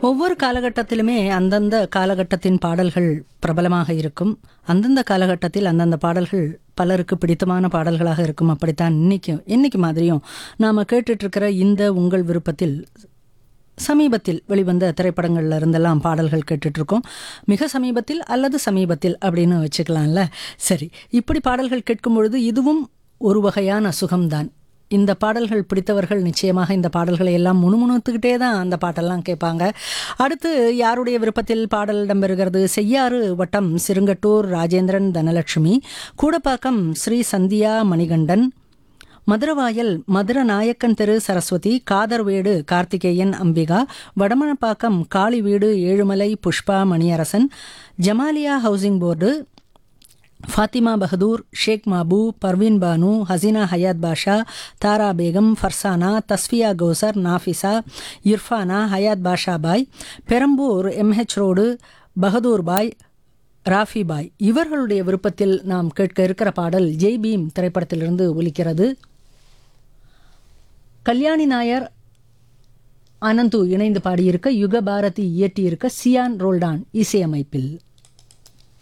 ஒவ்வொரு காலகட்டத்திலுமே அந்தந்த காலகட்டத்தின் பாடல்கள் பிரபலமாக இருக்கும் அந்தந்த காலகட்டத்தில் அந்தந்த பாடல்கள் பலருக்கு பிடித்தமான பாடல்களாக இருக்கும் அப்படித்தான் இன்னைக்கும் இன்னைக்கு மாதிரியும் நாம கேட்டுட்டு இருக்கிற இந்த உங்கள் விருப்பத்தில் சமீபத்தில் வெளிவந்த திரைப்படங்கள்ல இருந்தெல்லாம் பாடல்கள் கேட்டுட்டு இருக்கோம் மிக சமீபத்தில் அல்லது சமீபத்தில் அப்படின்னு வச்சுக்கலாம்ல சரி இப்படி பாடல்கள் கேட்கும் பொழுது இதுவும் ஒரு வகையான சுகம்தான் இந்த பாடல்கள் பிடித்தவர்கள் நிச்சயமாக இந்த பாடல்களை எல்லாம் முணுமுணுத்துக்கிட்டே தான் அந்த பாட்டெல்லாம் கேட்பாங்க அடுத்து யாருடைய விருப்பத்தில் பாடல் இடம்பெறுகிறது செய்யாறு வட்டம் சிறுங்கட்டூர் ராஜேந்திரன் தனலட்சுமி கூடப்பாக்கம் ஸ்ரீ சந்தியா மணிகண்டன் மதுரவாயல் மதுர நாயக்கன் தெரு சரஸ்வதி காதர்வேடு கார்த்திகேயன் அம்பிகா வடமணப்பாக்கம் காளி வீடு Ezhumalai Pushpa Maniyarasan Jamaliya housing board Fathima Bahadur Sheikh Mabu Parveen Banu Hasina Hayath Basha Thara Begum Farzana Tasfiya Kausar Nafisa Irfana Hayath Basha Bhai Perambur M H road Bahadur Bhai Rafi Bhai இவர்களுடைய விருப்பத்தில் நாம் கேட்க இருக்கிற பாடல் ஜெய் பீம் திரைப்படத்திலிருந்து ஒலிக்கிறது கல்யாணி நாயர் அனந்து இணைந்து பாடியிருக்க யுக பாரதி இயற்றியிருக்க சியான் ரோல்டான் இசையமைப்பில்